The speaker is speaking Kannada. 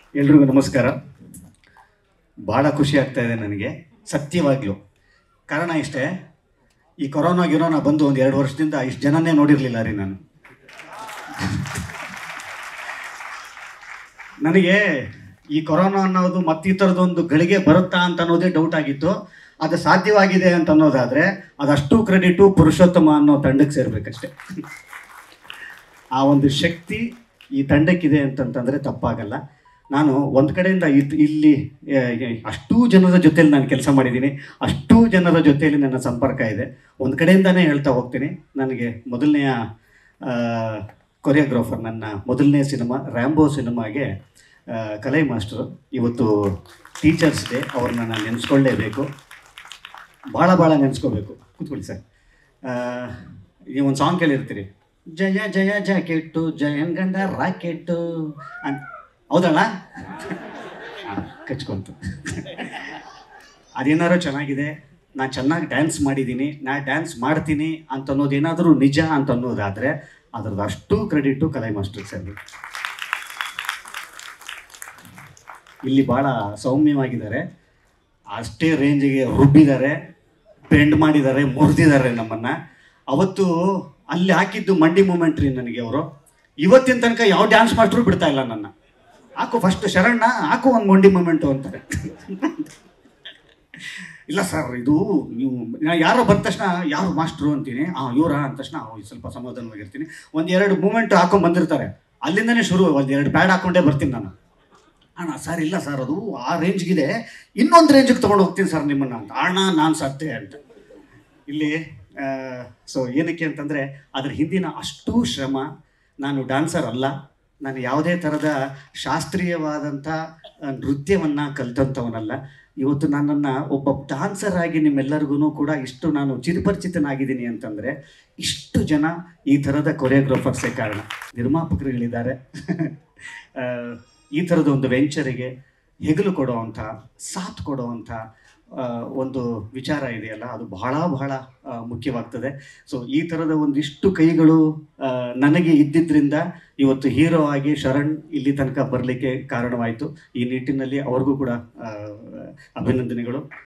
ಎಲ್ರಿಗೂ ನಮಸ್ಕಾರ ಭಾಳ ಖುಷಿ ಆಗ್ತಾ ಇದೆ ನನಗೆ ಸತ್ಯವಾಗ್ಲೂ ಕಾರಣ ಇಷ್ಟೇ ಈ ಕೊರೋನಾ ಗಿರೋನಾ ಬಂದು ಒಂದು ಎರಡು ವರ್ಷದಿಂದ ಇಷ್ಟು ಜನನೇ ನೋಡಿರಲಿಲ್ಲ ರೀ ನಾನು ನನಗೆ ಈ ಕೊರೋನಾ ಅನ್ನೋದು ಮತ್ತೆ ಈ ಥರದೊಂದು ಗಳಿಗೆ ಬರುತ್ತಾ ಅಂತ ಅನ್ನೋದೇ ಡೌಟ್ ಆಗಿತ್ತು ಅದು ಸಾಧ್ಯವಾಗಿದೆ ಅಂತ ಅನ್ನೋದಾದರೆ ಅದಷ್ಟು ಕ್ರೆಡಿಟು ಪುರುಷೋತ್ತಮ ಅನ್ನೋ ತಂಡಕ್ಕೆ ಸೇರ್ಬೇಕಷ್ಟೆ ಆ ಒಂದು ಶಕ್ತಿ ಈ ತಂಡಕ್ಕಿದೆ ಅಂತಂತಂದರೆ ತಪ್ಪಾಗಲ್ಲ ನಾನು ಒಂದು ಕಡೆಯಿಂದ ಇದ್ ಇಲ್ಲಿ ಆ, ಅಷ್ಟೂ ಜನರ ಜೊತೆಯಲ್ಲಿ ನಾನು ಕೆಲಸ ಮಾಡಿದ್ದೀನಿ ಅಷ್ಟೂ ಜನರ ಜೊತೆಯಲ್ಲಿ ನನ್ನ ಸಂಪರ್ಕ ಇದೆ ಒಂದು ಕಡೆಯಿಂದನೇ ಹೇಳ್ತಾ ಹೋಗ್ತೀನಿ ನನಗೆ ಮೊದಲನೆಯ ಕೊರಿಯೋಗ್ರಾಫರ್ ನನ್ನ ಮೊದಲನೇ ಸಿನಿಮಾ ರ್ಯಾಂಬೋ ಸಿನಿಮಾಗೆ ಆ, ಕಲೈ ಮಾಸ್ಟರು ಇವತ್ತು ಟೀಚರ್ಸ್ ಡೇ ಅವ್ರನ್ನ ನಾನು ನೆನೆಸ್ಕೊಳ್ಳೇಬೇಕು ಭಾಳ ಭಾಳ ನೆನೆಸ್ಕೋಬೇಕು ಕೂತ್ಕೊಳ್ಳಿ ಸರ್ ನೀವು ಒಂದು ಸಾಂಗ್ ಕೇಳಿರ್ತೀರಿ ಜಯ ಜಯ ಜಾಕೆಟ್ಟು ಜಯನ್ ಗಂಡ ರಾಕೆಟ್ಟು ಅಂತ ಹೌದಲ್ಲ ಹಾ, ಕಚ್ಕೊಂತು ಅದೇನಾದ್ರು ಚೆನ್ನಾಗಿದೆ ನಾನು ಚೆನ್ನಾಗಿ ಡ್ಯಾನ್ಸ್ ಮಾಡಿದ್ದೀನಿ ನಾ ಡ್ಯಾನ್ಸ್ ಮಾಡ್ತೀನಿ ಅಂತ ಅನ್ನೋದೇನಾದರೂ ನಿಜ ಅಂತ ಅನ್ನೋದಾದರೆ ಅದ್ರದ್ದು ಅಷ್ಟು ಕ್ರೆಡಿಟು ಕಲೈ ಮಾಸ್ಟರ್ ಸರ್ ಇಲ್ಲಿ ಭಾಳ ಸೌಮ್ಯವಾಗಿದ್ದಾರೆ ಅಷ್ಟೇ ರೇಂಜಿಗೆ ರುಬ್ಬಿದ್ದಾರೆ ಬೆಂಡ್ ಮಾಡಿದ್ದಾರೆ ಮುರಿದಿದ್ದಾರೆ ನಮ್ಮನ್ನು ಅವತ್ತು ಅಲ್ಲಿ ಹಾಕಿದ್ದು ಮಂಡಿ ಮೂಮೆಂಟ್ ರೀ ನನಗೆ ಅವರು ಇವತ್ತಿನ ತನಕ ಯಾವ ಡ್ಯಾನ್ಸ್ ಮಾಸ್ಟ್ರು ಬಿಡ್ತಾ ಇಲ್ಲ ನನ್ನ ಹಾಕು ಫಸ್ಟ್ ಶರಣ್ಣ ಹಾಕು ಒಂದು ಮಂಡಿ ಮೂಮೆಂಟು ಅಂತಾರೆ ಇಲ್ಲ ಸರ್ ಇದು ನೀವು ನಾ ಯಾರೋ ಬಂದ ತಕ್ಷಣ ಯಾರು ಮಾಸ್ಟ್ರು ಅಂತೀನಿ ಹಾಂ ಇವರ ಅಂದ ತಕ್ಷಣ ಅವ್ರು ಸ್ವಲ್ಪ ಸಮಾಧಾನವಾಗಿರ್ತೀನಿ ಒಂದು ಎರಡು ಮೂಮೆಂಟ್ ಹಾಕೊಂಡು ಬಂದಿರ್ತಾರೆ ಅಲ್ಲಿಂದನೇ ಶುರು ಒಂದು ಎರಡು ಪ್ಯಾಡ್ ಹಾಕ್ಕೊಂಡೇ ಬರ್ತೀನಿ ನಾನು ಅಣ್ಣ ಸರ್ ಇಲ್ಲ ಸರ್ ಅದು ಆ ರೇಂಜ್ಗಿದೆ ಇನ್ನೊಂದು ರೇಂಜಿಗೆ ತೊಗೊಂಡು ಹೋಗ್ತೀನಿ ಸರ್ ನಿಮ್ಮನ್ನು ಅಂತ ಅಣ್ಣ ನಾನು ಸತ್ತೆ ಅಂತ ಇಲ್ಲಿ ಸೊ ಏನಕ್ಕೆ ಅಂತಂದರೆ ಅದ್ರ ಹಿಂದಿನ ಅಷ್ಟೂ ಶ್ರಮ ನಾನು ಡ್ಯಾನ್ಸರ್ ಅಲ್ಲ ನಾನು ಯಾವುದೇ ಥರದ ಶಾಸ್ತ್ರೀಯವಾದಂಥ ನೃತ್ಯವನ್ನು ಕಲಿತಂಥವನಲ್ಲ ಇವತ್ತು ನನ್ನನ್ನು ಒಬ್ಬ ಡ್ಯಾನ್ಸರ್ ಆಗಿ ನಿಮ್ಮೆಲ್ಲರಿಗೂ ಕೂಡ ಇಷ್ಟು ನಾನು ಚಿರಪರಿಚಿತನಾಗಿದ್ದೀನಿ ಅಂತಂದರೆ ಇಷ್ಟು ಜನ ಈ ಥರದ ಕೊರಿಯೋಗ್ರಾಫರ್ಸೇ ಕಾರಣ ನಿರ್ಮಾಪಕರುಗಳಿದ್ದಾರೆ ಆ, ಈ ಥರದ ಒಂದು ವೆಂಚರಿಗೆ ಹೆಗಲು ಕೊಡುವಂಥ ಸಾಥ್ ಕೊಡುವಂಥ ಆ, ಒಂದು ವಿಚಾರ ಇದೆಯಲ್ಲ ಅದು ಬಹಳ ಬಹಳ ಆ, ಮುಖ್ಯವಾಗ್ತದೆ ಸೊ ಈ ಥರದ ಒಂದಿಷ್ಟು ಕೈಗಳು ಆ, ನನಗೆ ಇದ್ದಿದ್ದರಿಂದ ಇವತ್ತು ಹೀರೋ ಆಗಿ ಶರಣ್ ಇಲ್ಲಿ ತನಕ ಬರಲಿಕ್ಕೆ ಕಾರಣವಾಯಿತು ಈ ನಿಟ್ಟಿನಲ್ಲಿ ಅವ್ರಿಗೂ ಕೂಡ ಆ, ಅಭಿನಂದನೆಗಳು